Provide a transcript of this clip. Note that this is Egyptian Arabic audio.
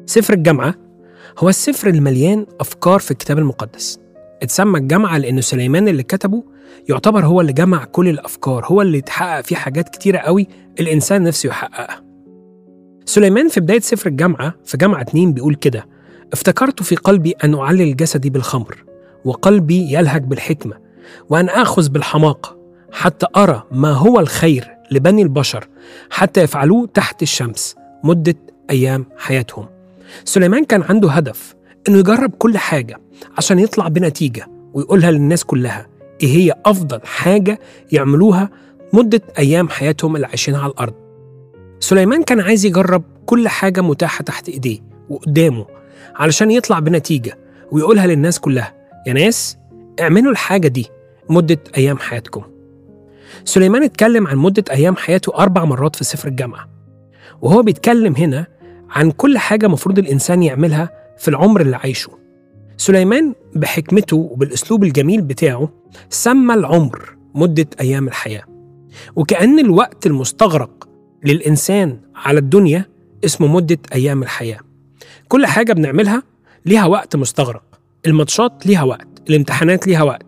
سفر الجامعة هو السفر المليان أفكار في الكتاب المقدس اتسمى الجامعة لأنه سليمان اللي كتبه يعتبر هو اللي جمع كل الأفكار هو اللي اتحقق فيه حاجات كتيرة قوي الإنسان نفسه يحققها سليمان في بداية سفر الجامعة في جامعة اتنين بيقول كده افتكرت في قلبي أن أعلل جسدي بالخمر وقلبي يلهج بالحكمة وأن آخذ بالحماقة حتى أرى ما هو الخير لبني البشر حتى يفعلوه تحت الشمس مدة أيام حياتهم سليمان كان عنده هدف إنه يجرب كل حاجة عشان يطلع بنتيجة ويقولها للناس كلها إيه هي أفضل حاجة يعملوها مدة أيام حياتهم اللي عايشينها على الأرض سليمان كان عايز يجرب كل حاجة متاحة تحت إيديه وقدامه علشان يطلع بنتيجة ويقولها للناس كلها يا ناس اعملوا الحاجة دي مدة أيام حياتكم سليمان اتكلم عن مدة أيام حياته أربع مرات في سفر الجامعة وهو بيتكلم هنا عن كل حاجة مفروض الإنسان يعملها في العمر اللي عايشه سليمان بحكمته وبالأسلوب الجميل بتاعه سمى العمر مدة أيام الحياة وكأن الوقت المستغرق للإنسان على الدنيا اسمه مدة أيام الحياة كل حاجة بنعملها ليها وقت مستغرق الماتشات ليها وقت الامتحانات ليها وقت